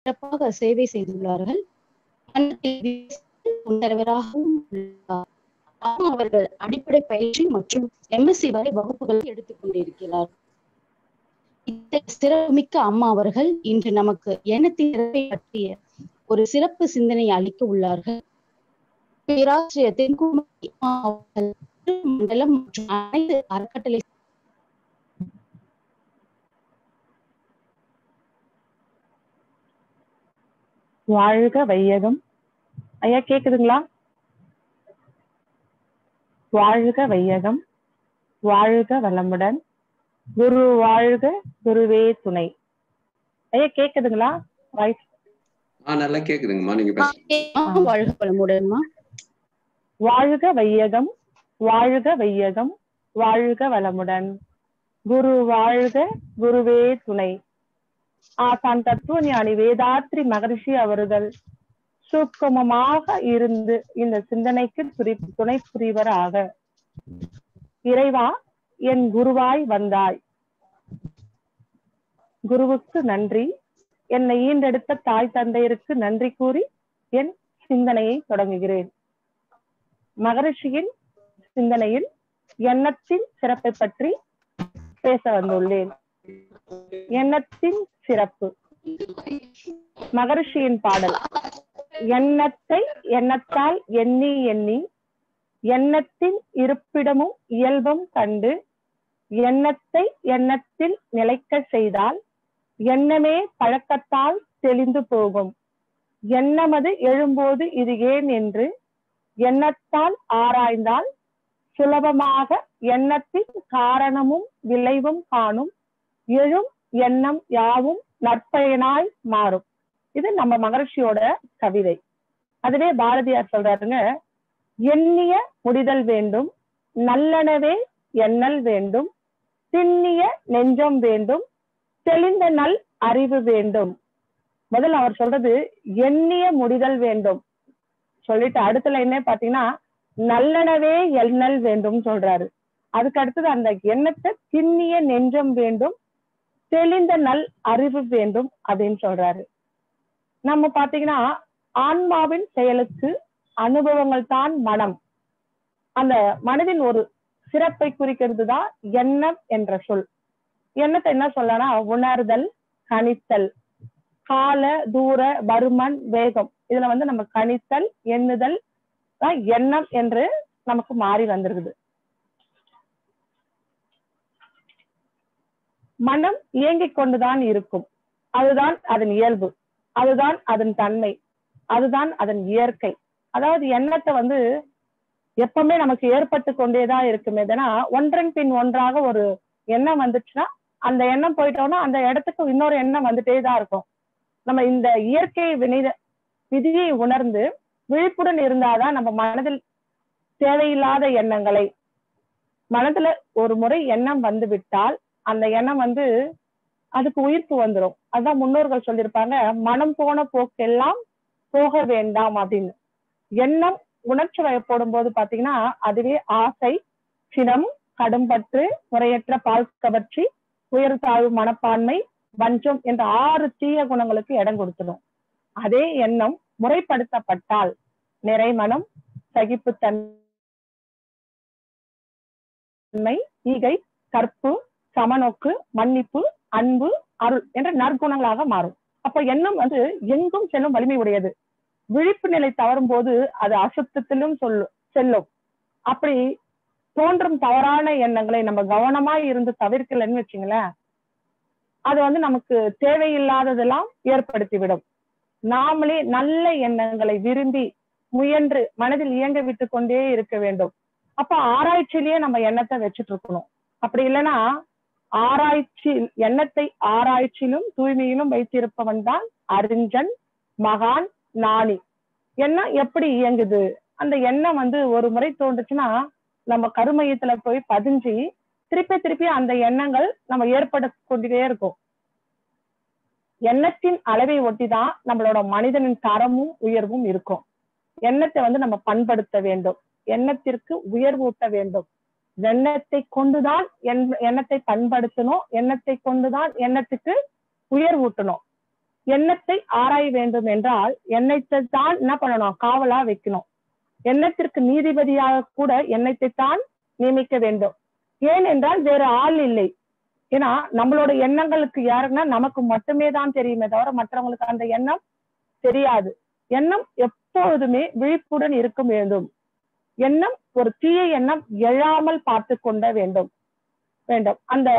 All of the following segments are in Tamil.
சிறப்பாக சேவை செய்துள்ளார்கள் தலைவராகவும் உள்ளார் அவர்கள் அடிப்படை பயிற்சி மற்றும் எம்எஸ்சி வரை வகுப்புகளை எடுத்துக் கொண்டிருக்கிறார் இத்தகைய சிறப்புமிக்க அம்மா அவர்கள் இன்று நமக்கு எண்ணத்தின் சிறப்பை பற்றிய ஒரு சிறப்பு சிந்தனை அளிக்க உள்ளார்கள் பேராசிரியர் தென்குமரி அவர்கள் மண்டலம் மற்றும் அனைத்து அறக்கட்டளை வாழ்க வையகம் ஐயா கேக்குதுங்களா வாழ்க வையகம் வாழ்க வளமுடன் குரு வாழ்க குருவே துணை ஐயா கேக்குதுங்களா வாய்ஸ் ஆ நல்லா கேக்குதுங்கம்மா நீங்க பேசுங்க வாழ்க வளமுடன்மா வாழ்க வையகம் வாழ்க வையகம் வாழ்க வளமுடன் குரு வாழ்க குருவே துணை ஆசான் தத்துவ ஞானி வேதாத்ரி மகரிஷி அவர்கள் சூக்கமமாக இருந்து இந்த சிந்தனைக்கு துரி துணை புரிவராக இறைவா என் குருவாய் வந்தாய் குருவுக்கு நன்றி என்னை ஈண்டெடுத்த தாய் தந்தையருக்கு நன்றி கூறி என் சிந்தனையை தொடங்குகிறேன் மகரிஷியின் சிந்தனையில் எண்ணத்தின் சிறப்பை பற்றி பேச வந்துள்ளேன் எண்ணத்தின் சிறப்பு மகரிஷியின் பாடல் எண்ணத்தை எண்ணத்தால் எண்ணி எண்ணி எண்ணத்தின் இருப்பிடமும் இயல்பும் கண்டு எண்ணத்தை எண்ணத்தில் நிலைக்க செய்தால் எண்ணமே பழக்கத்தால் தெளிந்து போகும் எண்ணமது எழும்போது இது ஏன் என்று எண்ணத்தால் ஆராய்ந்தால் சுலபமாக எண்ணத்தின் காரணமும் விளைவும் காணும் எழும் எண்ணம் யாவும் நற்பயனாய் மாறும் இது நம்ம மகர்ஷியோட கவிதை அதுவே பாரதியார் சொல்றாருங்க எண்ணிய முடிதல் வேண்டும் நல்லனவே எண்ணல் வேண்டும் திண்ணிய நெஞ்சம் வேண்டும் தெளிந்த நல் அறிவு வேண்டும் முதல்ல அவர் சொல்றது எண்ணிய முடிதல் வேண்டும் சொல்லிட்டு அடுத்த என்ன பாத்தீங்கன்னா நல்லனவே எண்ணல் வேண்டும் சொல்றாரு அதுக்கு அடுத்தது அந்த எண்ணத்தை திண்ணிய நெஞ்சம் வேண்டும் தெளிந்த நல் அறிவு வேண்டும் அப்படின்னு சொல்றாரு நம்ம பாத்தீங்கன்னா ஆன்மாவின் செயலுக்கு அனுபவங்கள் தான் மனம் அந்த மனதின் ஒரு சிறப்பை குறிக்கிறது தான் எண்ணம் என்ற சொல் எண்ணத்தை என்ன சொல்லனா உணர்தல் கணித்தல் கால தூர பருமன் வேகம் இதுல வந்து நம்ம கணித்தல் எண்ணுதல் தான் எண்ணம் என்று நமக்கு மாறி வந்திருக்குது மனம் இயங்கிக் கொண்டுதான் இருக்கும் அதுதான் அதன் இயல்பு அதுதான் அதன் தன்மை அதுதான் அதன் இயற்கை அதாவது எண்ணத்தை வந்து எப்பவுமே நமக்கு ஏற்பட்டு கொண்டேதான் இருக்குமே தானா ஒன்றன் பின் ஒன்றாக ஒரு எண்ணம் வந்துச்சுன்னா அந்த எண்ணம் போயிட்டோம்னா அந்த இடத்துக்கு இன்னொரு எண்ணம் வந்துட்டே தான் இருக்கும் நம்ம இந்த இயற்கை வினைத விதியை உணர்ந்து விழிப்புடன் இருந்தாதான் நம்ம மனதில் தேவையில்லாத எண்ணங்களை மனதுல ஒரு முறை எண்ணம் வந்து விட்டால் அந்த எண்ணம் வந்து அதுக்கு உயிர்ப்பு வந்துடும் அதான் முன்னோர்கள் சொல்லியிருப்பாங்க மனம் போன போக்கெல்லாம் போக வேண்டாம் அப்படின்னு எண்ணம் உணர்ச்சி வயப்படும் போது பாத்தீங்கன்னா அதுவே ஆசை சினம் கடும்பற்று முறையற்ற பால் கவர்ச்சி உயர் தாழ்வு மனப்பான்மை வஞ்சம் என்ற ஆறு தீய குணங்களுக்கு இடம் கொடுத்துடும் அதே எண்ணம் முறைப்படுத்தப்பட்டால் நிறைமனம் சகிப்புத்தன்மை ஈகை கற்பு சமநோக்கு மன்னிப்பு அன்பு அருள் என்ற நற்குணங்களாக மாறும் அப்ப எண்ணம் வந்து எங்கும் செல்லும் வலிமை உடையது விழிப்பு நிலை தவறும் போது அது அசுத்தத்திலும் சொல்லும் செல்லும் அப்படி தோன்றும் தவறான எண்ணங்களை நம்ம கவனமா இருந்து தவிர்க்கலன்னு வச்சுங்களேன் அது வந்து நமக்கு தேவையில்லாததெல்லாம் ஏற்படுத்தி விடும் நாமளே நல்ல எண்ணங்களை விரும்பி முயன்று மனதில் இயங்க விட்டு கொண்டே இருக்க வேண்டும் அப்ப ஆராய்ச்சியிலேயே நம்ம எண்ணத்தை வச்சுட்டு இருக்கணும் அப்படி இல்லைன்னா ஆராய்ச்சி எண்ணத்தை ஆராய்ச்சியிலும் தூய்மையிலும் வைத்திருப்பவன் தான் அறிஞன் மகான் நாணி எண்ணம் எப்படி இயங்குது அந்த எண்ணம் வந்து ஒரு முறை தோன்றுச்சுன்னா நம்ம கருமையத்துல போய் பதிஞ்சு திருப்பி திருப்பி அந்த எண்ணங்கள் நம்ம ஏற்பட கொண்டே இருக்கும் எண்ணத்தின் அளவை ஒட்டிதான் நம்மளோட மனிதனின் தரமும் உயர்வும் இருக்கும் எண்ணத்தை வந்து நம்ம பண்படுத்த வேண்டும் எண்ணத்திற்கு உயர்வூட்ட வேண்டும் எண்ணத்தை கொண்டுதான் எண்ணத்தை பண்படுத்தணும் எண்ணத்தை கொண்டுதான் எண்ணத்துக்கு உயர்வூட்டணும் எண்ணத்தை ஆராய வேண்டும் என்றால் எண்ணத்தை தான் என்ன பண்ணணும் காவலா வைக்கணும் எண்ணத்திற்கு நீதிபதியாக கூட எண்ணத்தை தான் நியமிக்க வேண்டும் ஏனென்றால் வேற ஆள் இல்லை ஏன்னா நம்மளோட எண்ணங்களுக்கு யாருன்னா நமக்கு மட்டுமே தான் தெரியுமே தவிர மற்றவங்களுக்கு அந்த எண்ணம் தெரியாது எண்ணம் எப்பொழுதுமே விழிப்புடன் இருக்க வேண்டும் எண்ணம் ஒரு தீய எண்ணம் எழாமல் பார்த்து கொள்ள வேண்டும் வேண்டும் அந்த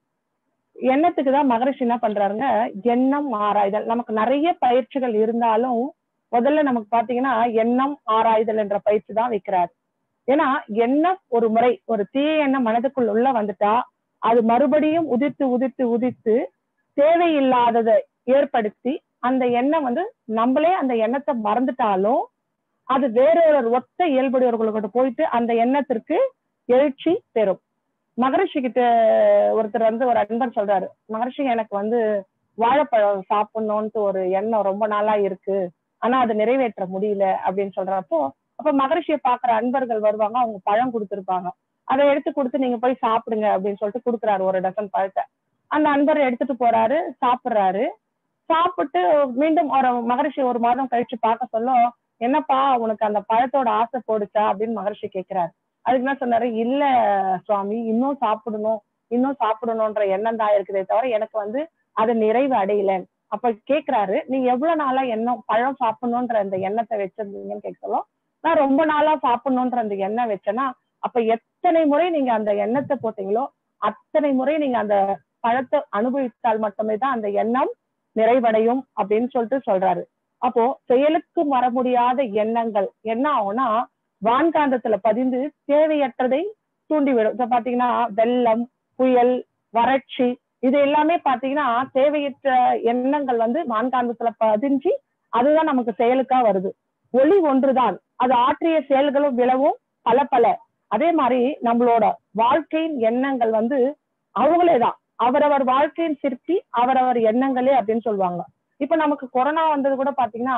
எண்ணத்துக்கு தான் மகரிஷி என்ன பண்றாருங்க எண்ணம் ஆராய்தல் நமக்கு நிறைய பயிற்சிகள் இருந்தாலும் முதல்ல நமக்கு பாத்தீங்கன்னா எண்ணம் ஆராய்தல் என்ற பயிற்சி தான் வைக்கிறாரு ஏன்னா எண்ணம் ஒரு முறை ஒரு தீய எண்ணம் மனதுக்குள் உள்ள வந்துட்டா அது மறுபடியும் உதித்து உதித்து உதித்து தேவையில்லாததை ஏற்படுத்தி அந்த எண்ணம் வந்து நம்மளே அந்த எண்ணத்தை மறந்துட்டாலும் அது வேறொரு ஒத்த இயல்புடையவர்கள்கிட்ட போயிட்டு அந்த எண்ணத்திற்கு எழுச்சி பெறும் மகரிஷி கிட்ட ஒருத்தர் வந்து ஒரு அன்பர் சொல்றாரு மகரிஷி எனக்கு வந்து வாழைப்பழம் சாப்பிடணும்ட்டு ஒரு எண்ணம் ரொம்ப நாளா இருக்கு ஆனா அதை நிறைவேற்ற முடியல அப்படின்னு சொல்றப்போ அப்ப மகரிஷியை பாக்குற அன்பர்கள் வருவாங்க அவங்க பழம் கொடுத்துருப்பாங்க அதை எடுத்து கொடுத்து நீங்க போய் சாப்பிடுங்க அப்படின்னு சொல்லிட்டு கொடுக்குறாரு ஒரு டசன் பழத்தை அந்த அன்பர் எடுத்துட்டு போறாரு சாப்பிடுறாரு சாப்பிட்டு மீண்டும் ஒரு மகரிஷி ஒரு மாதம் கழிச்சு பார்க்க சொல்ல என்னப்பா உனக்கு அந்த பழத்தோட ஆசை போடுச்சா அப்படின்னு மகரிஷி கேட்கிறாரு அதுக்கு என்ன சொன்னாரு இல்ல சுவாமி இன்னும் சாப்பிடணும் இன்னும் சாப்பிடணும்ன்ற எண்ணம் தான் இருக்குதே தவிர எனக்கு வந்து அது நிறைவு அடையல அப்ப கேக்குறாரு நீ எவ்வளவு நாளா எண்ணம் பழம் சாப்பிடணும்ன்ற அந்த எண்ணத்தை வச்சிருந்தீங்கன்னு கேட்க சொல்லும் நான் ரொம்ப நாளா சாப்பிடணும்ன்ற அந்த எண்ணம் வச்சேன்னா அப்ப எத்தனை முறை நீங்க அந்த எண்ணத்தை போட்டீங்களோ அத்தனை முறை நீங்க அந்த பழத்தை அனுபவித்தால் மட்டுமே தான் அந்த எண்ணம் நிறைவடையும் அப்படின்னு சொல்லிட்டு சொல்றாரு அப்போ செயலுக்கு வர முடியாத எண்ணங்கள் என்ன ஆகும்னா வான்காந்தத்துல பதிந்து தேவையற்றதை தூண்டிவிடும் இப்ப பாத்தீங்கன்னா வெள்ளம் புயல் வறட்சி இது எல்லாமே பாத்தீங்கன்னா தேவையற்ற எண்ணங்கள் வந்து வான்காந்தத்துல பதிஞ்சு அதுதான் நமக்கு செயலுக்கா வருது ஒளி ஒன்றுதான் அது ஆற்றிய செயல்களும் விளவும் பல பல அதே மாதிரி நம்மளோட வாழ்க்கையின் எண்ணங்கள் வந்து அவங்களேதான் அவரவர் வாழ்க்கையின் சிற்பி அவரவர் எண்ணங்களே அப்படின்னு சொல்லுவாங்க இப்ப நமக்கு கொரோனா வந்தது கூட பாத்தீங்கன்னா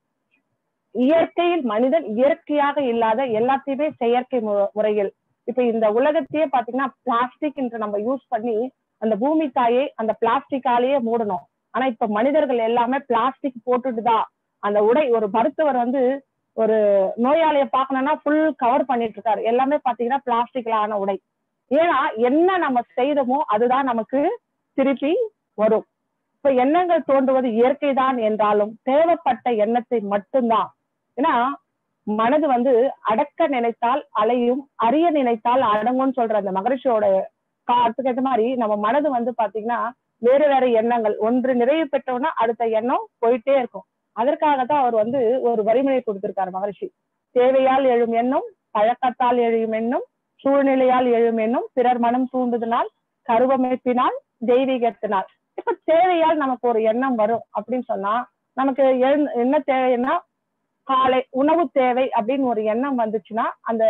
இயற்கையில் மனிதன் இயற்கையாக இல்லாத எல்லாத்தையுமே செயற்கை முறையில் இப்ப இந்த உலகத்தையே பாத்தீங்கன்னா பிளாஸ்டிக் என்று நம்ம யூஸ் பண்ணி அந்த பூமி தாயை அந்த பிளாஸ்டிக்காலேயே மூடணும் ஆனா இப்ப மனிதர்கள் எல்லாமே பிளாஸ்டிக் போட்டுட்டுதான் அந்த உடை ஒரு மருத்துவர் வந்து ஒரு நோயாளிய பாக்கணும்னா ஃபுல் கவர் பண்ணிட்டு இருக்காரு எல்லாமே பாத்தீங்கன்னா பிளாஸ்டிக்ல ஆன உடை ஏன்னா என்ன நம்ம செய்தோமோ அதுதான் நமக்கு திருப்பி வரும் இப்ப எண்ணங்கள் தோன்றுவது இயற்கை தான் என்றாலும் தேவைப்பட்ட எண்ணத்தை மட்டும்தான் ஏன்னா மனது வந்து அடக்க நினைத்தால் அலையும் அறிய நினைத்தால் அடங்கும்னு சொல்ற அந்த மகரிஷியோட காலத்துக்கு ஏற்ற மாதிரி நம்ம மனது வந்து பாத்தீங்கன்னா வேறு வேற எண்ணங்கள் ஒன்று நிறைவு பெற்றோம்னா அடுத்த எண்ணம் போயிட்டே இருக்கும் அதற்காகத்தான் அவர் வந்து ஒரு வரிமுறை கொடுத்திருக்காரு மகரிஷி தேவையால் எழும் எண்ணம் பழக்கத்தால் எழும் எண்ணம் சூழ்நிலையால் எழும் எண்ணம் பிறர் மனம் தூண்டுதனால் கருவமைப்பினால் தெய்வீகத்தினால் இப்ப தேவையால் நமக்கு ஒரு எண்ணம் வரும் அப்படின்னு சொன்னா நமக்கு என்ன தேவைன்னா காலை உணவு தேவை அப்படின்னு ஒரு எண்ணம் வந்துச்சுன்னா அந்த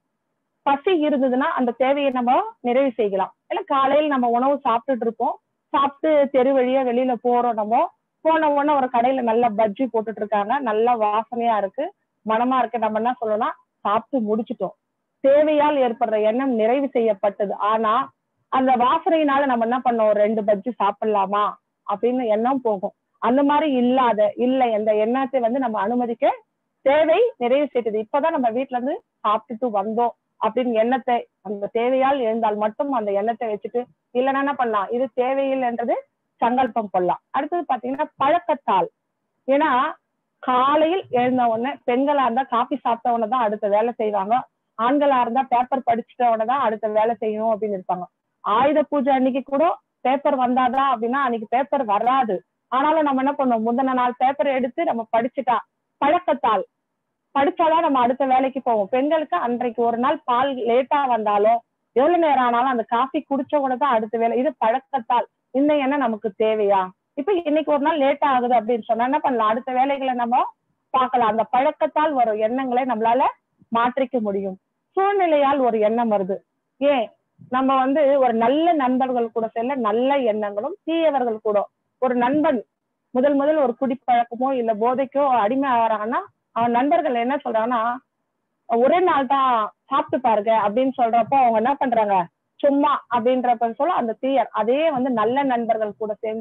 பசி இருந்ததுன்னா அந்த தேவையை நம்ம நிறைவு செய்யலாம் இல்ல காலையில் நம்ம உணவு சாப்பிட்டுட்டு இருப்போம் சாப்பிட்டு தெரு வழியா வெளியில போறோம் நம்ம போன உடனே ஒரு கடையில நல்ல பஜ்ஜி போட்டுட்டு இருக்காங்க நல்ல வாசனையா இருக்கு மனமா இருக்கு நம்ம என்ன சொல்லலாம் சாப்பிட்டு முடிச்சிட்டோம் தேவையால் ஏற்படுற எண்ணம் நிறைவு செய்யப்பட்டது ஆனா அந்த வாசனையினால நம்ம என்ன பண்ணோம் ஒரு ரெண்டு பஜ்ஜி சாப்பிடலாமா அப்படின்னு எண்ணம் போகும் அந்த மாதிரி இல்லாத இல்ல இந்த எண்ணத்தை வந்து நம்ம அனுமதிக்க தேவை நிறைவு செய்தது இப்பதான் நம்ம வீட்டுல இருந்து சாப்பிட்டுட்டு வந்தோம் அப்படின்னு எண்ணத்தை அந்த தேவையால் எழுந்தால் மட்டும் அந்த எண்ணத்தை வச்சுட்டு இல்லைன்னா என்ன பண்ணலாம் இது தேவையில்லைன்றது சங்கல்பம் கொள்ளலாம் அடுத்தது பாத்தீங்கன்னா பழக்கத்தால் ஏன்னா காலையில் எழுந்த உடனே பெண்களா இருந்தா காபி சாப்பிட்ட உடனே தான் அடுத்த வேலை செய்வாங்க ஆண்களா இருந்தா பேப்பர் படிச்சுட்ட உடனே தான் அடுத்த வேலை செய்யணும் அப்படின்னு இருப்பாங்க ஆயுத பூஜை அன்னைக்கு கூட பேப்பர் வந்தாதான் அப்படின்னா அன்னைக்கு பேப்பர் வராது ஆனாலும் நம்ம என்ன பண்ணுவோம் முந்தின நாள் பேப்பர் எடுத்து நம்ம படிச்சுட்டா பழக்கத்தால் படிச்சாதான் நம்ம அடுத்த வேலைக்கு போவோம் பெண்களுக்கு அன்றைக்கு ஒரு நாள் பால் லேட்டா வந்தாலும் எவ்வளவு நேரம் ஆனாலும் அந்த காஃபி குடிச்ச கூட தான் அடுத்த வேலை இது பழக்கத்தால் இந்த எண்ணம் நமக்கு தேவையா இப்ப இன்னைக்கு ஒரு நாள் லேட் ஆகுது அப்படின்னு சொன்னா என்ன பண்ணலாம் அடுத்த வேலைகளை நம்ம பார்க்கலாம் அந்த பழக்கத்தால் வரும் எண்ணங்களை நம்மளால மாற்றிக்க முடியும் சூழ்நிலையால் ஒரு எண்ணம் வருது ஏன் நம்ம வந்து ஒரு நல்ல நண்பர்கள் கூட செல்ல நல்ல எண்ணங்களும் தீயவர்கள் கூட ஒரு நண்பன் முதல் முதல் ஒரு குடிப்பழக்கமோ இல்ல போதைக்கோ அடிமை ஆகிறாங்கன்னா அவன் நண்பர்கள் என்ன சொல்றாங்கன்னா ஒரே நாள் தான் சாப்பிட்டு பாருங்க அப்படின்னு சொல்றப்போ அவங்க என்ன பண்றாங்க சும்மா அப்படின்றப்ப சொல்ல அந்த தீயர் அதே வந்து நல்ல நண்பர்கள் கூட சேர்ந்து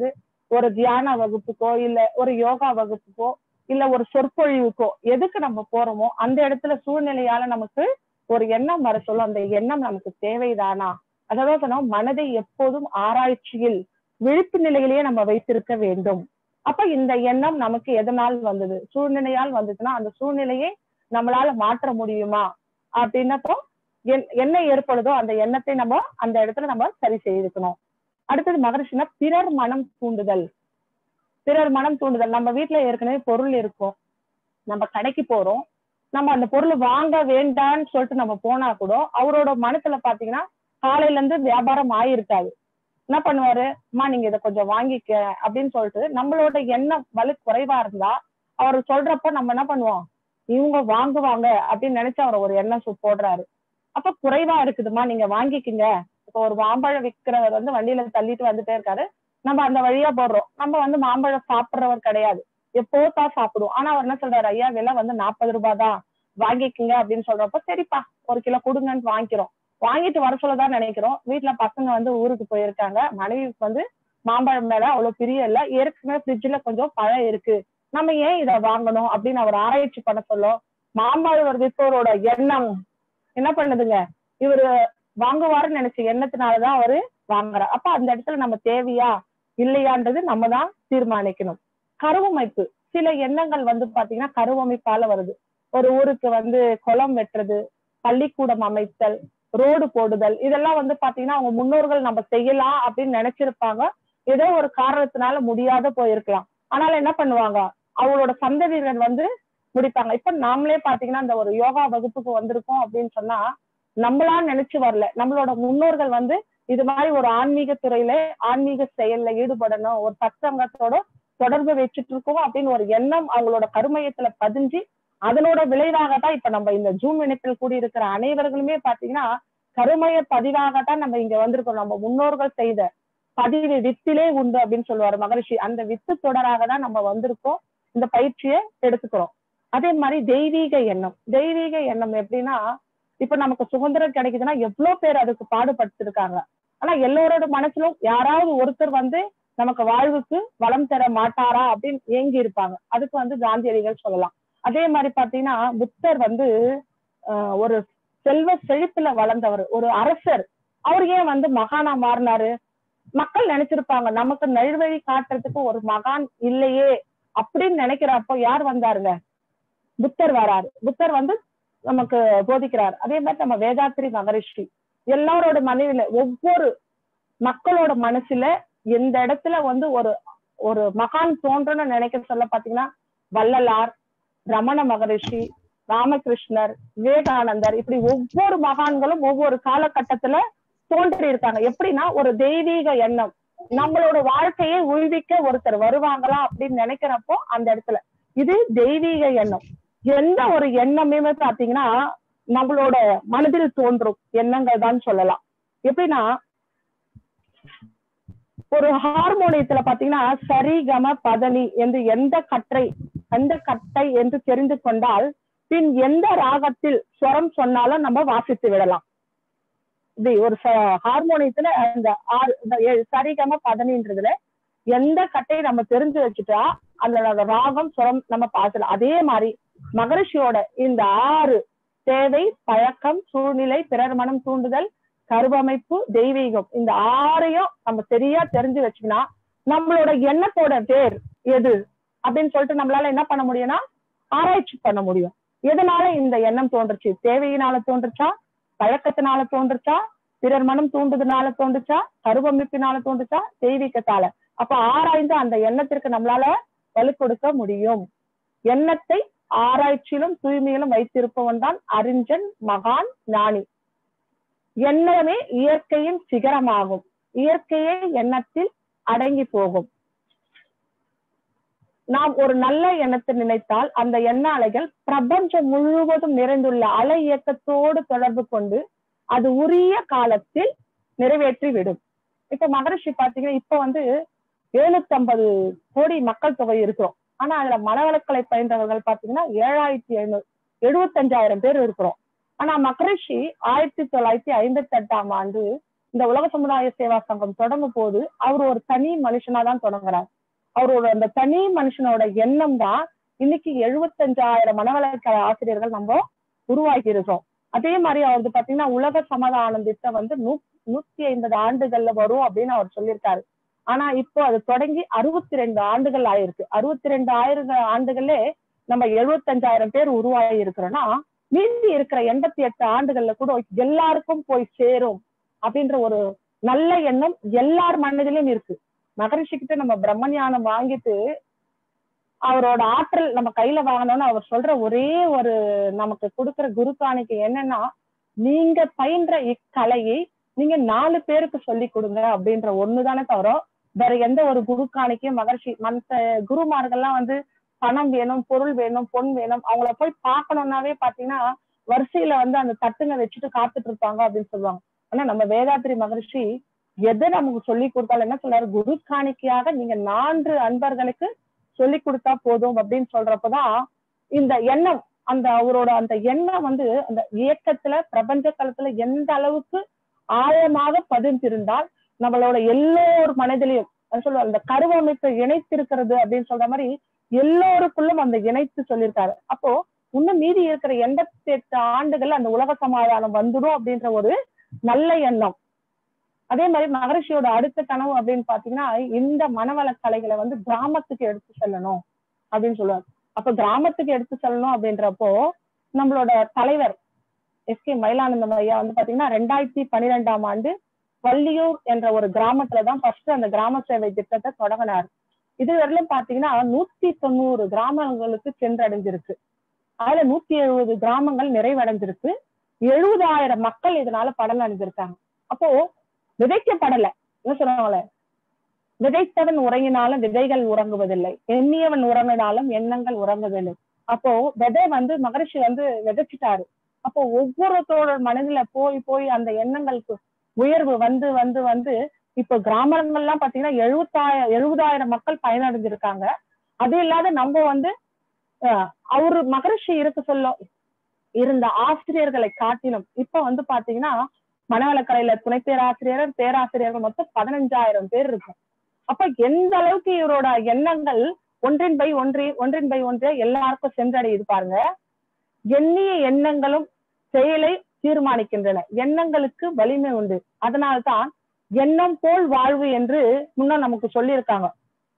ஒரு தியான வகுப்புக்கோ இல்ல ஒரு யோகா வகுப்புக்கோ இல்ல ஒரு சொற்பொழிவுக்கோ எதுக்கு நம்ம போறோமோ அந்த இடத்துல சூழ்நிலையால நமக்கு ஒரு எண்ணம் வர சொல்லும் அந்த எண்ணம் நமக்கு தேவைதானா அதாவது சொன்னோம் மனதை எப்போதும் ஆராய்ச்சியில் விழிப்பு நிலையிலேயே நம்ம வைத்திருக்க வேண்டும் அப்ப இந்த எண்ணம் நமக்கு எதனால் வந்தது சூழ்நிலையால் வந்ததுன்னா அந்த சூழ்நிலையை நம்மளால மாற்ற முடியுமா அப்படின்னப்போ என்- என்ன ஏற்படுதோ அந்த எண்ணத்தை நம்ம அந்த இடத்துல நம்ம சரி செய்துக்கணும் அடுத்தது மகரிஷினா பிறர் மனம் தூண்டுதல் பிறர் மனம் தூண்டுதல் நம்ம வீட்ல ஏற்கனவே பொருள் இருக்கும் நம்ம கடைக்கு போறோம் நம்ம அந்த பொருள் வாங்க வேண்டாம்னு சொல்லிட்டு நம்ம போனா கூட அவரோட மனசுல பாத்தீங்கன்னா காலையில இருந்து வியாபாரம் ஆயிருக்காது என்ன பண்ணுவாரு அம்மா நீங்க இதை கொஞ்சம் வாங்கிக்க அப்படின்னு சொல்லிட்டு நம்மளோட எண்ணம் வலு குறைவா இருந்தா அவர் சொல்றப்ப நம்ம என்ன பண்ணுவோம் இவங்க வாங்குவாங்க அப்படின்னு நினைச்சு அவர் ஒரு எண்ணம் சு- போடுறாரு அப்ப குறைவா இருக்குதுமா நீங்க வாங்கிக்கிங்க இப்போ ஒரு மாம்பழம் விற்கிறவர் வந்து வண்டியில தள்ளிட்டு வந்துட்டே இருக்காரு நம்ம அந்த வழியா போடுறோம் நம்ம வந்து மாம்பழம் சாப்பிடுறவர் கிடையாது எப்போ தான் சாப்பிடுவோம் ஆனா அவர் என்ன சொல்றாரு ஐயா விலை வந்து நாற்பது ரூபாய் தான் வாங்கிக்கங்க அப்படின்னு சொல்றப்ப சரிப்பா ஒரு கிலோ கொடுங்கன்னு வாங்கிக்கிறோம் வாங்கிட்டு வர சொல்லதான் நினைக்கிறோம் வீட்டுல பசங்க வந்து ஊருக்கு போயிருக்காங்க மனைவிக்கு வந்து மாம்பழம் மேல அவ்வளவு பிரியம் இல்ல ஏற்கனவே ஃப்ரிட்ஜ்ல கொஞ்சம் பழம் இருக்கு நம்ம ஏன் இதை வாங்கணும் அப்படின்னு அவர் ஆராய்ச்சி பண்ண சொல்லும் மாம்பழம் விற்பவரோட எண்ணம் என்ன பண்ணுதுங்க இவரு வாங்குவாருன்னு நினைச்ச எண்ணத்தினாலதான் அவரு வாங்குறார் அப்ப அந்த இடத்துல நம்ம தேவையா இல்லையான்றது நம்ம தான் தீர்மானிக்கணும் கருவமைப்பு சில எண்ணங்கள் வந்து பாத்தீங்கன்னா கருவமைப்பால வருது ஒரு ஊருக்கு வந்து குளம் வெட்டுறது பள்ளிக்கூடம் அமைத்தல் ரோடு போடுதல் இதெல்லாம் வந்து பாத்தீங்கன்னா அவங்க முன்னோர்கள் நம்ம செய்யலாம் அப்படின்னு நினைச்சிருப்பாங்க ஏதோ ஒரு காரணத்தினால முடியாத போயிருக்கலாம் ஆனாலும் என்ன பண்ணுவாங்க அவங்களோட சந்ததியினர் வந்து முடிப்பாங்க இப்ப நாமளே பாத்தீங்கன்னா இந்த ஒரு யோகா வகுப்புக்கு வந்திருக்கோம் அப்படின்னு சொன்னா நம்மளா நினைச்சு வரல நம்மளோட முன்னோர்கள் வந்து இது மாதிரி ஒரு ஆன்மீக துறையில ஆன்மீக செயல்ல ஈடுபடணும் ஒரு சத்சங்கத்தோட தொடர்பு வச்சுட்டு இருக்கோம் அப்படின்னு ஒரு எண்ணம் அவங்களோட கருமையத்துல பதிஞ்சு அதனோட விளைவாகத்தான் இப்ப நம்ம இந்த ஜூம் இணைப்பில் கூடியிருக்கிற அனைவர்களுமே பாத்தீங்கன்னா கருமைய பதிவாகத்தான் நம்ம இங்க வந்திருக்கோம் நம்ம முன்னோர்கள் செய்த பதிவு வித்திலே உண்டு அப்படின்னு சொல்லுவாரு மகரிஷி அந்த வித்து தொடராக தான் நம்ம வந்திருக்கோம் இந்த பயிற்சியை எடுத்துக்கிறோம் அதே மாதிரி தெய்வீக எண்ணம் தெய்வீக எண்ணம் எப்படின்னா இப்ப நமக்கு சுதந்திரம் கிடைக்குதுன்னா எவ்வளவு பேர் அதுக்கு பாடுபட்டிருக்காங்க ஆனா எல்லோரோட மனசுலும் யாராவது ஒருத்தர் வந்து நமக்கு வாழ்வுக்கு வளம் தர மாட்டாரா அப்படின்னு ஏங்கி இருப்பாங்க அதுக்கு வந்து காந்தியடிகள் சொல்லலாம் அதே மாதிரி பாத்தீங்கன்னா புத்தர் வந்து ஆஹ், ஒரு செல்வ செழிப்புல வளர்ந்தவர் ஒரு அரசர் அவர் ஏன் வந்து மகானா மாறினாரு மக்கள் நினைச்சிருப்பாங்க நமக்கு நல்வழி காட்டுறதுக்கு ஒரு மகான் இல்லையே அப்படின்னு நினைக்கிறப்போ யார் வந்தாருங்க புத்தர் வராரு புத்தர் வந்து நமக்கு போதிக்கிறார் அதே மாதிரி நம்ம வேதாத்திரி மகரிஷி எல்லாரோட மனைவில ஒவ்வொரு மக்களோட மனசுல எந்த இடத்துல வந்து ஒரு ஒரு மகான் தோன்றணும்னு நினைக்க சொல்ல பாத்தீங்கன்னா வள்ளலார் ரமண மகரிஷி ராமகிருஷ்ணர் விவேகானந்தர் இப்படி ஒவ்வொரு மகான்களும் ஒவ்வொரு காலகட்டத்துல தோன்றி இருக்காங்க எப்படின்னா ஒரு தெய்வீக எண்ணம் நம்மளோட வாழ்க்கையை உய்விக்க ஒருத்தர் வருவாங்களா அப்படின்னு நினைக்கிறப்போ அந்த இடத்துல இது தெய்வீக எண்ணம் எந்த ஒரு எண்ணமே பாத்தீங்கன்னா நம்மளோட மனதில் தோன்றும் எண்ணங்கள் தான் சொல்லலாம் எப்படின்னா ஒரு ஹார்மோனியத்துல பாத்தீங்கன்னா சரி கம பதனி என்று எந்த கற்றை எந்த கட்டை என்று தெரிந்து கொண்டால் பின் எந்த ராகத்தில் ஸ்வரம் சொன்னாலும் நம்ம வாசித்து விடலாம் இது ஒரு ச- ஹார்மோனியத்துல அந்த ஆறு இந்த ஏழு சரிகம பதனின்றதுல எந்த கட்டையை நம்ம தெரிஞ்சு வச்சுட்டா அந்த ராகம் சுரம் நம்ம பாசலாம் அதே மாதிரி மகரிஷியோட இந்த ஆறு தேவை பழக்கம் சூழ்நிலை பிறர் மனம் தூண்டுதல் கருவமைப்பு தெய்வீகம் இந்த ஆறையும் நம்ம சரியா தெரிஞ்சு வச்சுக்கினா நம்மளோட எண்ணத்தோட பேர் எது அப்படின்னு சொல்லிட்டு நம்மளால என்ன பண்ண முடியும்னா ஆராய்ச்சி பண்ண முடியும் எதனால இந்த எண்ணம் தோன்றுச்சு தேவையினால தோன்றுச்சா பழக்கத்தினால தோன்றுச்சா பிறர் மனம் தூண்டுதனால தோன்றுச்சா கருவமைப்பினால தோன்றுச்சா தெய்வீகத்தால அப்ப ஆராய்ந்து அந்த எண்ணத்திற்கு நம்மளால வலு கொடுக்க முடியும் எண்ணத்தை ஆராய்ச்சியிலும் தூய்மையிலும் வைத்திருப்பவன் தான் அறிஞன் மகான் ஞானி எண்ணமே இயற்கையின் சிகரமாகும் இயற்கையே எண்ணத்தில் அடங்கி போகும் நாம் ஒரு நல்ல எண்ணத்தை நினைத்தால் அந்த எண்ண அலைகள் பிரபஞ்சம் முழுவதும் நிறைந்துள்ள அலை இயக்கத்தோடு தொடர்பு கொண்டு அது உரிய காலத்தில் நிறைவேற்றி விடும் இப்ப மகரிஷி பாத்தீங்கன்னா இப்ப வந்து எழுநூத்தி ஐம்பது கோடி மக்கள் தொகை இருக்கிறோம் ஆனா அதுல மனவளக்கலை பயின்றவர்கள் பாத்தீங்கன்னா ஏழாயிரத்தி எழுநூறு எழுபத்தஞ்சாயிரம் பேர் இருக்கிறோம் ஆனா மகரிஷி ஆயிரத்தி தொள்ளாயிரத்தி ஐம்பத்தி எட்டாம் ஆண்டு இந்த உலக சமுதாய சேவா சங்கம் தொடங்கும் போது அவர் ஒரு தனி மனுஷனா தான் தொடங்குறார் அவரோட அந்த தனி மனுஷனோட எண்ணம் தான் இன்னைக்கு எழுபத்தஞ்சாயிரம் மனவளக்கலை ஆசிரியர்கள் நம்ம உருவாக்கி இருக்கோம் அதே மாதிரி அவருக்கு பாத்தீங்கன்னா உலக சமாதானம் திட்டம் வந்து நூ நூத்தி ஐம்பது ஆண்டுகள்ல வரும் அப்படின்னு அவர் சொல்லியிருக்காரு ஆனா இப்போ அது தொடங்கி அறுபத்தி ரெண்டு ஆண்டுகள் ஆயிருக்கு அறுபத்தி ரெண்டு ஆயிரம் ஆண்டுகளே நம்ம எழுபத்தஞ்சாயிரம் பேர் உருவாகி இருக்கிறோம்னா மீதி இருக்கிற எண்பத்தி எட்டு ஆண்டுகள்ல கூட எல்லாருக்கும் போய் சேரும் அப்படின்ற ஒரு நல்ல எண்ணம் எல்லார் மனதிலும் இருக்கு மகரிஷி கிட்ட நம்ம பிரம்ம ஞானம் வாங்கிட்டு அவரோட ஆற்றல் நம்ம கையில வாங்கணும்னு அவர் சொல்ற ஒரே ஒரு நமக்கு கொடுக்கிற குரு காணிக்கை என்னன்னா நீங்க பயின்ற இக்கலையை நீங்க நாலு பேருக்கு சொல்லி கொடுங்க அப்படின்ற ஒண்ணுதானே தவிர வேற எந்த ஒரு குரு காணிக்கையும் மகர்ஷி மத்த குருமார்கள்லாம் வந்து பணம் வேணும் பொருள் வேணும் பொன் வேணும் அவங்கள போய் பார்க்கணும்னாவே பாத்தீங்கன்னா வரிசையில வந்து அந்த தட்டுங்க வச்சுட்டு காத்துட்டு இருப்பாங்க அப்படின்னு சொல்லுவாங்க ஆனா நம்ம வேதாத்திரி மகர்ஷி எதை நமக்கு சொல்லி கொடுத்தாலும் என்ன சொல்றாரு குரு காணிக்கையாக நீங்க நான்கு அன்பர்களுக்கு சொல்லி கொடுத்தா போதும் அப்படின்னு சொல்றப்பதான் இந்த எண்ணம் அந்த அவரோட அந்த எண்ணம் வந்து அந்த இயக்கத்துல பிரபஞ்ச களத்துல எந்த அளவுக்கு ஆழமாக பதிந்திருந்தால் நம்மளோட எல்லோர் மனதிலையும் சொல்லுவாங்க அந்த கருவமைப்பை இணைத்திருக்கிறது அப்படின்னு சொல்ற மாதிரி எல்லோருக்குள்ளும் அந்த இணைத்து சொல்லியிருக்காரு அப்போ இன்னும் மீதி இருக்கிற எண்பத்தி எட்டு ஆண்டுகள் அந்த உலக சமாதானம் வந்துடும் அப்படின்ற ஒரு நல்ல எண்ணம் அதே மாதிரி மகரிஷியோட அடுத்த கனவு அப்படின்னு பாத்தீங்கன்னா இந்த மனவள கலைகளை வந்து கிராமத்துக்கு எடுத்து செல்லணும் அப்படின்னு சொல்லுவார் அப்ப கிராமத்துக்கு எடுத்து செல்லணும் அப்படின்றப்போ நம்மளோட தலைவர் எஸ் கே மயிலானந்தம் ஐயா வந்து பாத்தீங்கன்னா ரெண்டாயிரத்தி பன்னிரெண்டாம் ஆண்டு வள்ளியூர் என்ற ஒரு கிராமத்துலதான் ஃபர்ஸ்ட் அந்த கிராம சேவை திட்டத்தை தொடங்கினார் இதுவரையிலும் பாத்தீங்கன்னா நூத்தி தொண்ணூறு கிராமங்களுக்கு சென்றடைஞ்சிருக்கு அதுல நூத்தி எழுபது கிராமங்கள் நிறைவடைஞ்சிருக்கு எழுபதாயிரம் மக்கள் இதனால பலன் அடைஞ்சிருக்காங்க அப்போ விதைக்கப்படல என்ன சொல்றாங்களே விதைத்தவன் உறங்கினாலும் விதைகள் உறங்குவதில்லை எண்ணியவன் உறங்கினாலும் எண்ணங்கள் உறங்குவதில்லை அப்போ விதை வந்து மகரிஷி வந்து விதைச்சிட்டாரு அப்போ ஒவ்வொருத்தரோட மனதில போய் போய் அந்த எண்ணங்களுக்கு உயர்வு வந்து வந்து வந்து இப்போ கிராமங்கள்லாம் பாத்தீங்கன்னா எழுபத்தாயிரம் எழுபதாயிரம் மக்கள் பயனடைஞ்சிருக்காங்க அது இல்லாத நம்ம வந்து அவரு மகரிஷி இருக்க சொல்ல இருந்த ஆசிரியர்களை காட்டிலும் இப்ப வந்து பாத்தீங்கன்னா மனவளக்கலையில துணை பேராசிரியர் பேராசிரியர்கள் மொத்தம் பதினஞ்சாயிரம் பேர் இருக்கும் அப்ப எந்த அளவுக்கு இவரோட எண்ணங்கள் ஒன்றின் பை ஒன்றி ஒன்றின் பை ஒன்றே எல்லாருக்கும் சென்றடையுது பாருங்க எண்ணிய எண்ணங்களும் செயலை தீர்மானிக்கின்றன எண்ணங்களுக்கு வலிமை உண்டு அதனால்தான் எண்ணம் போல் வாழ்வு என்று முன்ன நமக்கு சொல்லியிருக்காங்க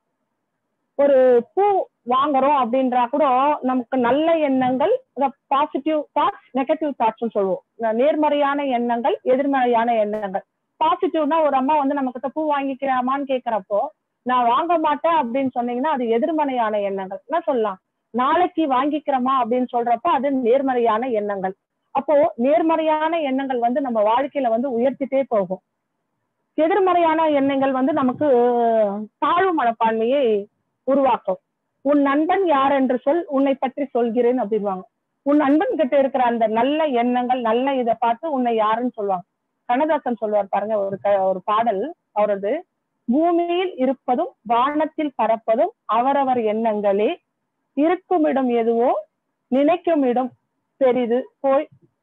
ஒரு பூ வாங்குறோம் அப்படின்றா கூட நமக்கு நல்ல எண்ணங்கள் பாசிட்டிவ் தாட்ஸ் நெகட்டிவ் தாட்ஸ் சொல்லுவோம் நேர்மறையான எண்ணங்கள் எதிர்மறையான எண்ணங்கள் பாசிட்டிவ்னா ஒரு அம்மா வந்து நம்ம கிட்ட பூ வாங்கிக்கலாமான்னு கேக்குறப்போ நான் வாங்க மாட்டேன் அப்படின்னு சொன்னீங்கன்னா அது எதிர்மறையான எண்ணங்கள் என்ன சொல்லலாம் நாளைக்கு வாங்கிக்கிறோமா அப்படின்னு சொல்றப்ப அது நேர்மறையான எண்ணங்கள் அப்போ நேர்மறையான எண்ணங்கள் வந்து நம்ம வாழ்க்கையில வந்து உயர்த்திட்டே போகும் எதிர்மறையான எண்ணங்கள் வந்து நமக்கு தாழ்வு மனப்பான்மையை உருவாக்கும் உன் நண்பன் யார் என்று சொல் உன்னை பற்றி சொல்கிறேன் அப்படின்வாங்க உன் நண்பன் கிட்ட இருக்கிற அந்த நல்ல எண்ணங்கள் நல்ல இதை பார்த்து உன்னை யாருன்னு சொல்லுவாங்க கண்ணதாசன் சொல்லுவார் பாருங்க ஒரு ஒரு பாடல் அவரது பூமியில் இருப்பதும் வானத்தில் பறப்பதும் அவரவர் எண்ணங்களே இருக்கும் இடம் எதுவோ நினைக்கும் இடம் பெரிது போய்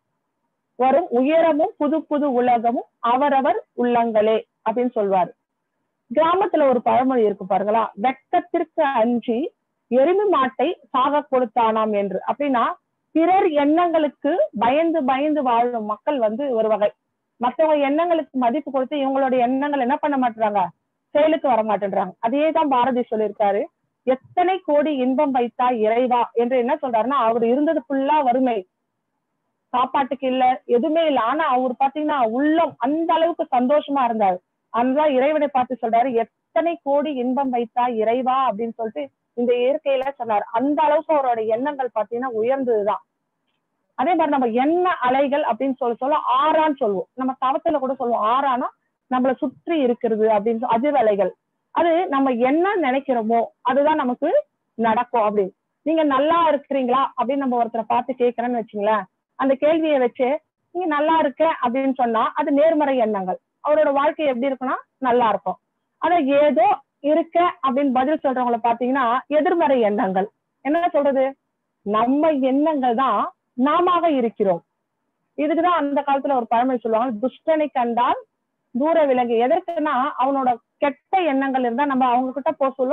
வரும் உயரமும் புது புது உலகமும் அவரவர் உள்ளங்களே அப்படின்னு சொல்வாரு கிராமத்துல ஒரு பழமொழி இருக்கு பாருங்களா வெக்கத்திற்கு அஞ்சி எருமை மாட்டை சாக கொடுத்தானாம் என்று அப்படின்னா பிறர் எண்ணங்களுக்கு பயந்து பயந்து வாழும் மக்கள் வந்து ஒரு வகை மற்றவங்க எண்ணங்களுக்கு மதிப்பு கொடுத்து இவங்களோட எண்ணங்கள் என்ன பண்ண மாட்டாங்க செயலுக்கு வர மாட்டேன்றாங்க அதே தான் பாரதி சொல்லியிருக்காரு எத்தனை கோடி இன்பம் வைத்தா இறைவா என்று என்ன சொல்றாருன்னா அவர் இருந்தது ஃபுல்லா வறுமை சாப்பாட்டுக்கு இல்ல எதுவுமே இல்ல ஆனா அவர் பாத்தீங்கன்னா உள்ளம் அந்த அளவுக்கு சந்தோஷமா இருந்தாரு அதுதான் இறைவனை பார்த்து சொல்றாரு எத்தனை கோடி இன்பம் வைத்தா இறைவா அப்படின்னு சொல்லிட்டு இந்த இயற்கையில சொன்னாரு அந்த அளவுக்கு அவரோட எண்ணங்கள் பாத்தீங்கன்னா உயர்ந்ததுதான் அதே மாதிரி நம்ம எண்ண அலைகள் அப்படின்னு சொல்ல சொல்ல ஆறான்னு சொல்லுவோம் நம்ம தவத்துல கூட சொல்லுவோம் ஆறானா நம்மளை சுற்றி இருக்கிறது அப்படின்னு அதிர்வலைகள் அது நம்ம என்ன நினைக்கிறோமோ அதுதான் நமக்கு நடக்கும் அப்படின்னு நீங்க நல்லா இருக்கிறீங்களா அப்படின்னு நம்ம ஒருத்தரை பார்த்து கேட்கறேன்னு வச்சுங்களேன் அந்த கேள்வியை வச்சு நீங்க நல்லா இருக்க அப்படின்னு சொன்னா அது நேர்மறை எண்ணங்கள் அவரோட வாழ்க்கை எப்படி இருக்குன்னா நல்லா இருக்கும் ஆனா ஏதோ இருக்க அப்படின்னு பதில் சொல்றவங்களை பாத்தீங்கன்னா எதிர்மறை எண்ணங்கள் என்ன சொல்றது நம்ம எண்ணங்கள் தான் நாம இருக்கிறோம் இதுக்குதான் அந்த காலத்துல ஒரு பழமொழி சொல்லுவாங்க துஷ்டனை கண்டால் தூர விலங்கு எதற்குன்னா அவனோட கெட்ட எண்ணங்கள் இருந்தா நம்ம அவங்க கிட்ட போக சொல்லும்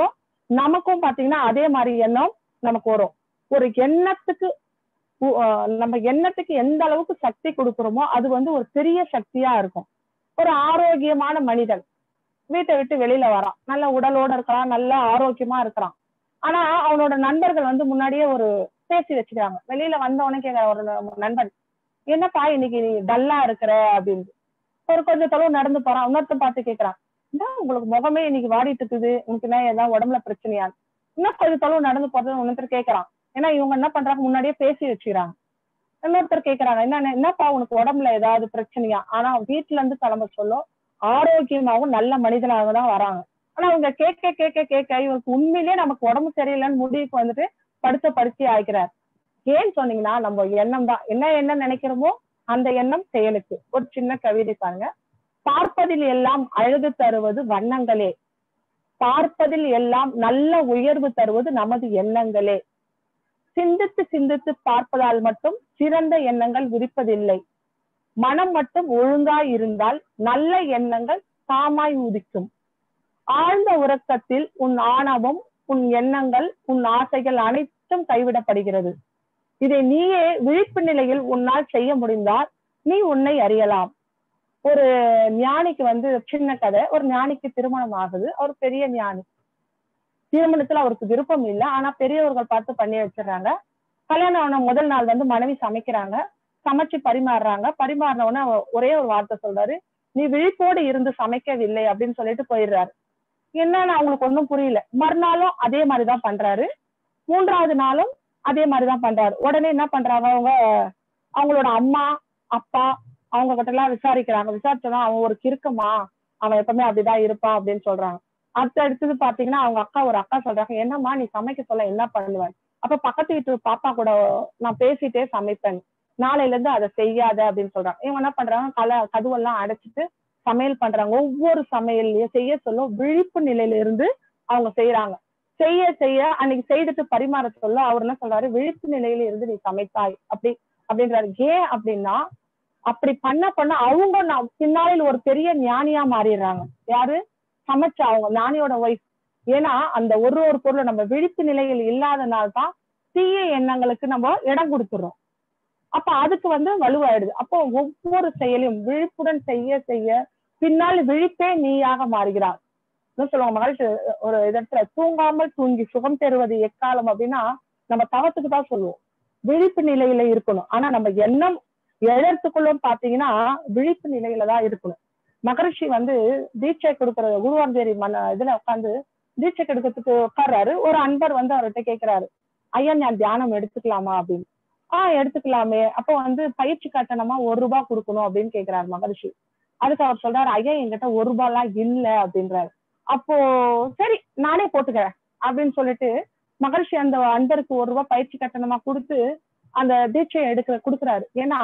நமக்கும் பாத்தீங்கன்னா அதே மாதிரி எண்ணம் நமக்கு வரும் ஒரு எண்ணத்துக்கு உ- ஆஹ் நம்ம எண்ணத்துக்கு எந்த அளவுக்கு சக்தி கொடுக்குறோமோ அது வந்து ஒரு பெரிய சக்தியா இருக்கும் ஒரு ஆரோக்கியமான மனிதன் வீட்டை விட்டு வெளியில வரான் நல்ல உடலோட இருக்கிறான் நல்ல ஆரோக்கியமா இருக்கிறான் ஆனா அவனோட நண்பர்கள் வந்து முன்னாடியே ஒரு பேசி வச்சுக்கிறாங்க வெளியில வந்தவொடனே கேக்குற ஒரு ந- நண்பன் என்னப்பா இன்னைக்கு நீ டல்லா இருக்கிற அப்படின்னு ஒரு கொஞ்சம் தொலைவு நடந்து போறான் இன்னொருத்தன் பார்த்து கேக்குறான் என்ன உங்களுக்கு முகமே இன்னைக்கு வாடிட்டு இருக்குது உங்களுக்கு என்ன ஏதாவது உடம்புல பிரச்சனையா இன்னும் கொஞ்சம் தொலைவு நடந்து போறது இன்னொருத்தர் கேக்குறான் ஏன்னா இவங்க என்ன பண்றாங்க முன்னாடியே பேசி வச்சுக்கிறாங்க இன்னொருத்தர் கேக்குறாங்க என்ன என்னப்பா உனக்கு உடம்புல ஏதாவது பிரச்சனையா ஆனா வீட்டுல இருந்து கிளம்ப சொல்ல ஆரோக்கியமாகவும் நல்ல மனிதனாக தான் வராங்க ஆனா அவங்க கேட்க கேட்க கேட்க இவருக்கு உண்மையிலேயே நமக்கு உடம்பு சரியில்லைன்னு முடிவுக்கு வந்துட்டு படுத்த படுத்தி ஆகிறார் ஏன்னு சொன்னீங்கன்னா நம்ம எண்ணம் தான் என்ன எண்ணம் நினைக்கிறோமோ அந்த எண்ணம் செயலுக்கு ஒரு சின்ன கவிதை பாருங்க பார்ப்பதில் எல்லாம் அழகு தருவது வண்ணங்களே பார்ப்பதில் எல்லாம் நல்ல உயர்வு தருவது நமது எண்ணங்களே சிந்தித்து சிந்தித்து பார்ப்பதால் மட்டும் சிறந்த எண்ணங்கள் விரிப்பதில்லை மனம் மட்டும் ஒழுங்காய் இருந்தால் நல்ல எண்ணங்கள் தாமாய் உதிக்கும் ஆழ்ந்த உறக்கத்தில் உன் ஆணவம் உன் எண்ணங்கள் உன் ஆசைகள் அனைத்தும் கைவிடப்படுகிறது இதை நீயே விழிப்பு நிலையில் உன்னால் செய்ய முடிந்தால் நீ உன்னை அறியலாம் ஒரு ஞானிக்கு வந்து சின்ன கதை ஒரு ஞானிக்கு திருமணம் ஆகுது அவர் பெரிய ஞானி திருமணத்துல அவருக்கு விருப்பம் இல்லை ஆனா பெரியவர்கள் பார்த்து பண்ணி வச்சிடுறாங்க கல்யாணம் ஆன முதல் நாள் வந்து மனைவி சமைக்கிறாங்க சமைச்சு பரிமாறுறாங்க பரிமாறின உடனே அவர் ஒரே ஒரு வார்த்தை சொல்றாரு நீ விழிப்போடு இருந்து சமைக்கவில்லை அப்படின்னு சொல்லிட்டு போயிடுறாரு என்னன்னு அவங்களுக்கு ஒண்ணும் புரியல மறுநாளும் அதே மாதிரிதான் பண்றாரு மூன்றாவது நாளும் அதே மாதிரிதான் பண்றாரு உடனே என்ன பண்றாங்க அவங்க அவங்களோட அம்மா அப்பா அவங்க கிட்ட எல்லாம் விசாரிக்கிறாங்க விசாரிச்சோன்னா அவன் ஒரு கிறுக்கமா அவன் எப்பவுமே அப்படிதான் இருப்பான் அப்படின்னு சொல்றாங்க அடுத்து அடுத்தது பாத்தீங்கன்னா அவங்க அக்கா ஒரு அக்கா சொல்றாங்க என்னம்மா நீ சமைக்க சொல்ல என்ன பண்ணுவேன் அப்ப பக்கத்து வீட்டு பாப்பா கூட நான் பேசிட்டே சமைப்பேன் நாளையில இருந்து அதை செய்யாத அப்படின்னு சொல்றாங்க இவங்க என்ன பண்றாங்க கல கதுவெல்லாம் அடைச்சிட்டு சமையல் பண்றாங்க ஒவ்வொரு சமையல்லையும் செய்ய சொல்ல விழிப்பு நிலையில இருந்து அவங்க செய்யறாங்க செய்ய செய்ய அன்னைக்கு செய்துட்டு பரிமாற சொல்ல அவர் என்ன சொல்றாரு விழிப்பு நிலையில இருந்து நீ சமைத்தாய் அப்படி அப்படின்றாரு ஏன் அப்படின்னா அப்படி பண்ண பண்ண அவங்க நா- பின்னாளில் ஒரு பெரிய ஞானியா மாறிடுறாங்க யாரு சமைச்ச அவங்க ஞானியோட ஒய்ஃப் ஏன்னா அந்த ஒரு ஒரு பொருளை நம்ம விழிப்பு நிலையில் இல்லாதனால தான் தீய எண்ணங்களுக்கு நம்ம இடம் கொடுத்துடுறோம் அப்ப அதுக்கு வந்து வலுவாயிடுது அப்போ ஒவ்வொரு செயலையும் விழிப்புடன் செய்ய செய்ய பின்னால் விழிப்பே நீயாக மாறுகிறார் என்ன சொல்லுவாங்க மகிழ்ச்சி ஒரு இடத்துல தூங்காமல் தூங்கி சுகம் பெறுவது எக்காலம் அப்படின்னா நம்ம தவத்துக்கு தான் சொல்லுவோம் விழிப்பு நிலையில இருக்கணும் ஆனா நம்ம எண்ணம் எழறதுக்குள்ளும் பாத்தீங்கன்னா விழிப்பு நிலையில தான் இருக்கணும் மகரிஷி வந்து தீட்சை கொடுக்கிற குருவாந்தேரி மன இதுல உட்காந்து தீட்சை கொடுக்கறதுக்கு உட்கார்றாரு ஒரு அன்பர் வந்து அவர்கிட்ட கேக்குறாரு ஐயா நான் தியானம் எடுத்துக்கலாமா அப்படின்னு ஆஹ் எடுத்துக்கலாமே அப்போ வந்து பயிற்சி கட்டணமா ஒரு ரூபாய் கொடுக்கணும் அப்படின்னு கேக்குறாரு மகரிஷி அதுக்கு அவர் சொல்றாரு ஐயா என்கிட்ட ஒரு ரூபாய்லாம் இல்ல அப்படின்றாரு அப்போ சரி நானே போட்டுக்கிறேன் அப்படின்னு சொல்லிட்டு மகரிஷி அந்த அன்பருக்கு ஒரு ரூபாய் பயிற்சி கட்டணமா கொடுத்து அந்த தீட்சையை எடுக்க கொடுக்குறாரு ஏன்னா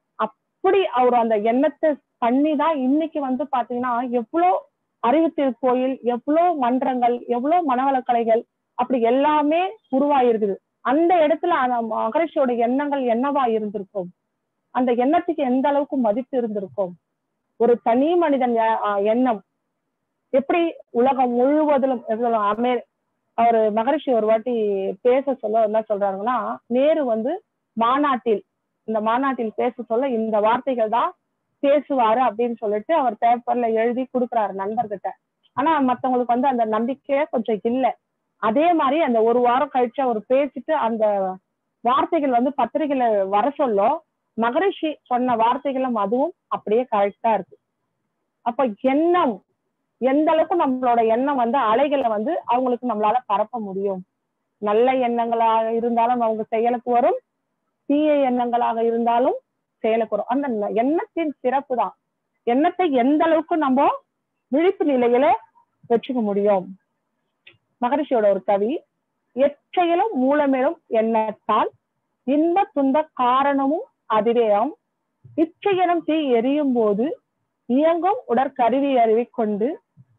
அப்படி அவர் அந்த எண்ணத்தை பண்ணி தான் இன்னைக்கு வந்து பாத்தீங்கன்னா எவ்வளோ அறிவு கோயில் எவ்வளோ மன்றங்கள் எவ்வளோ மனவளக்கலைகள் அப்படி எல்லாமே உருவாயிருக்குது அந்த இடத்துல அந்த மகரிஷியோட எண்ணங்கள் என்னவா இருந்திருக்கும் அந்த எண்ணத்துக்கு எந்த அளவுக்கு மதிப்பு இருந்திருக்கும் ஒரு தனி மனிதன் எ- ஆஹ் எண்ணம் எப்படி உலகம் முழுவதிலும் எவ்வளவு அமே அவர் மகரிஷி ஒரு வாட்டி பேச சொல்ல என்ன சொல்றாங்கன்னா நேரு வந்து மாநாட்டில் இந்த மாநாட்டில் பேச சொல்ல இந்த வார்த்தைகள் தான் பேசுவாரு அப்படின்னு சொல்லிட்டு அவர் பேப்பர்ல எழுதி கொடுக்குறாரு நண்பர்கிட்ட ஆனா மத்தவங்களுக்கு வந்து அந்த நம்பிக்கையே கொஞ்சம் இல்ல அதே மாதிரி அந்த ஒரு வாரம் கழிச்சு அவர் பேசிட்டு அந்த வார்த்தைகள் வந்து பத்திரிகையில வர சொல்ல மகரிஷி சொன்ன வார்த்தைகளும் அதுவும் அப்படியே கரெக்டா இருக்கு அப்ப எண்ணம் எந்த அளவுக்கு நம்மளோட எண்ணம் வந்து அலைகளை வந்து அவங்களுக்கு நம்மளால பரப்ப முடியும் நல்ல எண்ணங்களாக இருந்தாலும் அவங்க செயலுக்கு வரும் தீய எண்ணங்களாக இருந்தாலும் செயலுக்கு வரும் அந்த ந- எண்ணத்தின் சிறப்பு தான் எண்ணத்தை எந்த அளவுக்கு நம்ம விழிப்பு நிலையில வச்சுக்க முடியும் மகரிஷியோட ஒரு கவி எச்செயலும் மூலமேலும் எண்ணத்தால் இன்ப துன்ப காரணமும் அதிரேயம் இச்செயலும் தீ எரியும் போது இயங்கும் உடற்கருவி அறிவை கொண்டு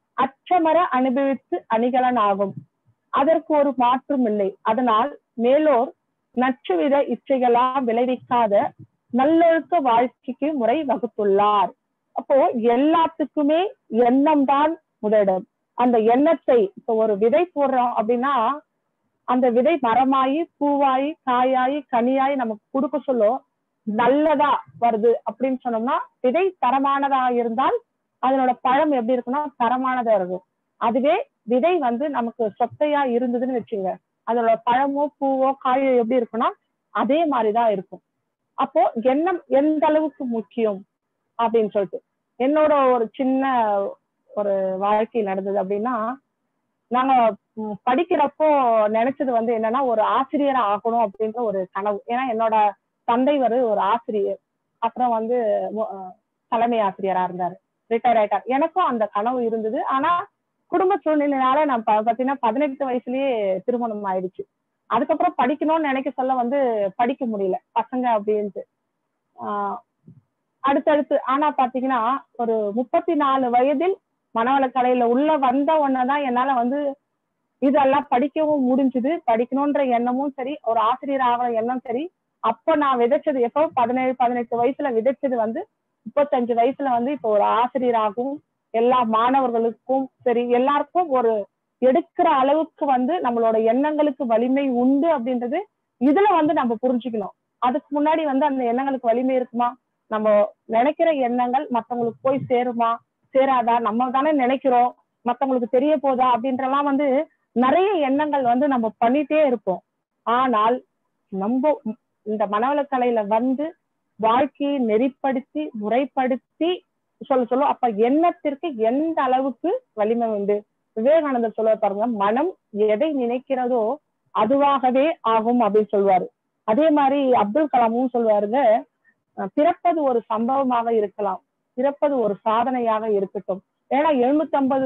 அச்சமர அனுபவித்து அணிகலன் ஆகும் அதற்கு ஒரு மாற்றும் இல்லை அதனால் மேலோர் நச்சுவித இச்சைகளா விளைவிக்காத நல்லொழுக்க வாழ்க்கைக்கு முறை வகுத்துள்ளார் அப்போ எல்லாத்துக்குமே எண்ணம் தான் முதலிடம் அந்த எண்ணத்தை இப்போ ஒரு விதை போடுறோம் அப்படின்னா அந்த விதை மரமாயி பூவாயி காயாயி கனியாயி நமக்கு கொடுக்க சொல்லும் நல்லதா வருது அப்படின்னு சொன்னோம்னா விதை தரமானதா இருந்தால் அதனோட பழம் எப்படி இருக்குன்னா தரமானதா இருக்கும் அதுவே விதை வந்து நமக்கு சொத்தையா இருந்ததுன்னு வச்சுங்க அதோட பழமோ பூவோ காயோ எப்படி இருக்குன்னா அதே மாதிரிதான் இருக்கும் அப்போ எண்ணம் எந்த அளவுக்கு முக்கியம் அப்படின்னு சொல்லிட்டு என்னோட ஒரு சின்ன ஒரு வாழ்க்கை நடந்தது அப்படின்னா நாங்க ம், படிக்கிறப்போ நினைச்சது வந்து என்னன்னா ஒரு ஆசிரியர் ஆகணும் அப்படின்ற ஒரு கனவு ஏன்னா என்னோட தந்தை வந்து ஒரு ஆசிரியர் அப்புறம் வந்து மு- அஹ், தலைமை ஆசிரியரா இருந்தாரு ரிட்டையர் ஆயிட்டார் எனக்கும் அந்த கனவு இருந்தது ஆனா குடும்ப சூழ்நிலையால நான் ப- பாத்தீங்கன்னா பதினெட்டு வயசுலயே திருமணம் ஆயிடுச்சு அதுக்கப்புறம் படிக்கணும்னு நினைக்க சொல்ல வந்து படிக்க முடியல பசங்க அப்படின்ட்டு ஆஹ் அடுத்தடுத்து ஆனா பாத்தீங்கன்னா ஒரு முப்பத்தி நாலு வயதில் மனவளக்கலையில உள்ள வந்த உடனேதான் என்னால வந்து இதெல்லாம் படிக்கவும் முடிஞ்சுது படிக்கணும்ன்ற எண்ணமும் சரி ஒரு ஆசிரியர் ஆகிற எண்ணம் சரி அப்ப நான் விதைச்சது எப்போ பதினேழு பதினெட்டு வயசுல விதைச்சது வந்து முப்பத்தஞ்சு வயசுல வந்து இப்போ ஒரு ஆசிரியராகவும் எல்லா மாணவர்களுக்கும் சரி எல்லாருக்கும் ஒரு எடுக்கிற அளவுக்கு வந்து நம்மளோட எண்ணங்களுக்கு வலிமை உண்டு அப்படின்றது இதுல வந்து நம்ம புரிஞ்சுக்கணும் அதுக்கு முன்னாடி வந்து அந்த எண்ணங்களுக்கு வலிமை இருக்குமா நம்ம நினைக்கிற எண்ணங்கள் மத்தவங்களுக்கு போய் சேருமா சேராதா நம்ம தானே நினைக்கிறோம் மத்தவங்களுக்கு தெரிய போதா அப்படின்றலாம் வந்து நிறைய எண்ணங்கள் வந்து நம்ம பண்ணிட்டே இருப்போம் ஆனால் நம்ம இந்த மனவளக்கலையில வந்து வாழ்க்கையை நெறிப்படுத்தி முறைப்படுத்தி சொல்ல சொல்ல அப்ப எண்ணத்திற்கு எந்த அளவுக்கு வலிமை உண்டு விவேகானந்தர் சொல்ல பாருங்க மனம் எதை நினைக்கிறதோ அதுவாகவே ஆகும் அப்படின்னு சொல்லுவாரு அதே மாதிரி அப்துல் கலாமும் சொல்லுவாருங்க அஹ் பிறப்பது ஒரு சம்பவமாக இருக்கலாம் பிறப்பது ஒரு சாதனையாக இருக்கட்டும் ஏன்னா எழுநூத்தி ஐம்பது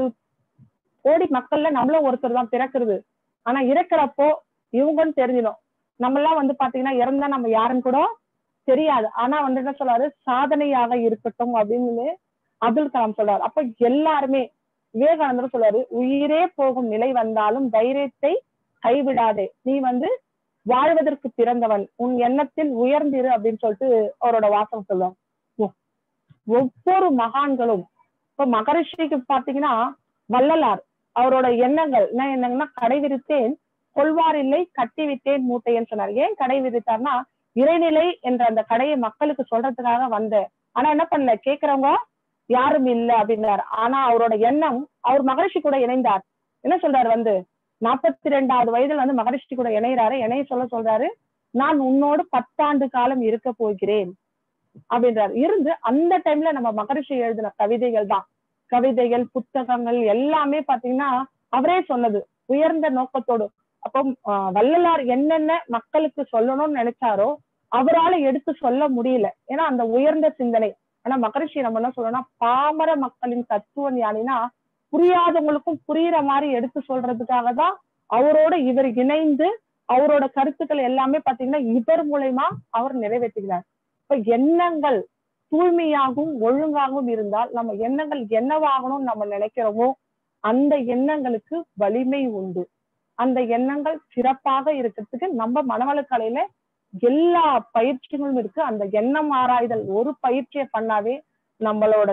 கோடி மக்கள்ல நம்மளும் ஒருத்தர் தான் பிறக்கிறது ஆனா இறக்குறப்போ இவங்கன்னு தெரிஞ்சிடும் நம்ம எல்லாம் வந்து பாத்தீங்கன்னா இறந்தா நம்ம யாருன்னு கூட தெரியாது ஆனா வந்து என்ன சொல்றாரு சாதனையாக இருக்கட்டும் அப்படின்னு அப்துல் கலாம் சொல்றாரு அப்ப எல்லாருமே விவேகானந்தர் சொல்றாரு உயிரே போகும் நிலை வந்தாலும் தைரியத்தை கைவிடாதே நீ வந்து வாழ்வதற்கு பிறந்தவன் உன் எண்ணத்தில் உயர்ந்திரு அப்படின்னு சொல்லிட்டு அவரோட வாசகம் சொல்லுவாங்க ஒ- ஒவ்வொரு மகான்களும் இப்ப மகரிஷிக்கு பாத்தீங்கன்னா வள்ளலார் அவரோட எண்ணங்கள் என்ன எண்ணங்கன்னா கடை விரித்தேன் கொள்வார் இல்லை கட்டி விட்டேன் மூட்டைன்னு சொன்னார் ஏன் கடை விரித்தார்னா இறைநிலை என்ற அந்த கடையை மக்களுக்கு சொல்றதுக்காக வந்தேன் ஆனா என்ன பண்ணல கேக்குறவங்க யாரும் இல்ல அப்படின்னாரு ஆனா அவரோட எண்ணம் அவர் மகரிஷி கூட இணைந்தார் என்ன சொல்றாரு வந்து நாற்பத்தி ரெண்டாவது வயதில் வந்து மகரிஷி கூட இணைகிறாரு இணைய சொல்ல சொல்றாரு நான் உன்னோடு பத்தாண்டு காலம் இருக்க போகிறேன் அப்படின்றாரு இருந்து அந்த டைம்ல நம்ம மகரிஷி எழுதின கவிதைகள் தான் கவிதைகள் புத்தகங்கள் எல்லாமே பாத்தீங்கன்னா அவரே சொன்னது உயர்ந்த நோக்கத்தோடு அப்போ ஆஹ் வள்ளலார் என்னென்ன மக்களுக்கு சொல்லணும்னு நினைச்சாரோ அவரால எடுத்து சொல்ல முடியல ஏன்னா அந்த உயர்ந்த சிந்தனை ஆனா மகரிஷி நம்ம என்ன சொல்லணும்னா பாமர மக்களின் தத்துவ ஞானினா புரியாதவங்களுக்கும் புரியுற மாதிரி எடுத்து சொல்றதுக்காக தான் அவரோட இவர் இணைந்து அவரோட கருத்துக்கள் எல்லாமே பாத்தீங்கன்னா இவர் மூலயமா அவர் நிறைவேற்றுகிறார் இப்ப எண்ணங்கள் தூய்மையாகவும் ஒழுங்காகவும் இருந்தால் நம்ம எண்ணங்கள் என்னவாகணும்னு நம்ம நினைக்கிறோமோ அந்த எண்ணங்களுக்கு வலிமை உண்டு அந்த எண்ணங்கள் சிறப்பாக இருக்கிறதுக்கு நம்ம மனவளக்கலையில எல்லா பயிற்சிகளும் இருக்கு அந்த எண்ணம் ஆராய்தல் ஒரு பயிற்சியை பண்ணாவே நம்மளோட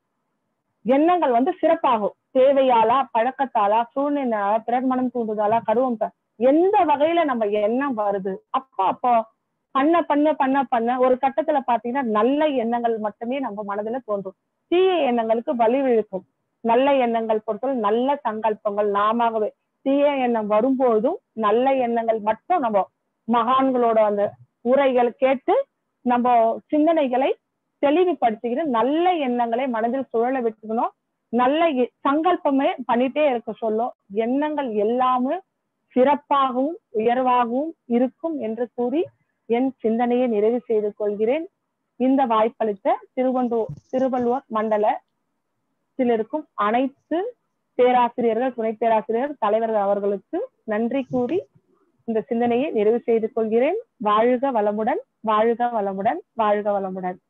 எண்ணங்கள் வந்து சிறப்பாகும் தேவையாலா பழக்கத்தாலா சூழ்நிலையாலா பிறர் மனம் தூண்டுதாலா கருவம் த- எந்த வகையில நம்ம எண்ணம் வருது அப்போ அப்போ பண்ண பண்ண பண்ண பண்ண ஒரு கட்டத்துல பாத்தீங்கன்னா நல்ல எண்ணங்கள் மட்டுமே நம்ம மனதுல தோன்றும் தீய எண்ணங்களுக்கு வலி இழுக்கும் நல்ல எண்ணங்கள் பொறுத்தவரை நல்ல சங்கல்பங்கள் நாமாகவே தீய எண்ணம் வரும்போதும் நல்ல எண்ணங்கள் மட்டும் நம்ம மகான்களோட அந்த உரைகள் கேட்டு நம்ம சிந்தனைகளை தெளிவுபடுத்திக்கிட்டு நல்ல எண்ணங்களை மனதில் சுழல விட்டுக்கணும் நல்ல எ- சங்கல்பமே பண்ணிட்டே இருக்க சொல்லும் எண்ணங்கள் எல்லாமே சிறப்பாகவும் உயர்வாகவும் இருக்கும் என்று கூறி என் சிந்தனையை நிறைவு செய்து கொள்கிறேன் இந்த வாய்ப்பளித்த திருவண்டூர் திருவள்ளுவர் மண்டலத்தில் இருக்கும் அனைத்து பேராசிரியர்கள் துணை பேராசிரியர் தலைவர்கள் அவர்களுக்கு நன்றி கூறி இந்த சிந்தனையை நிறைவு செய்து கொள்கிறேன் வாழ்க வளமுடன் வாழ்க வளமுடன் வாழ்க வளமுடன்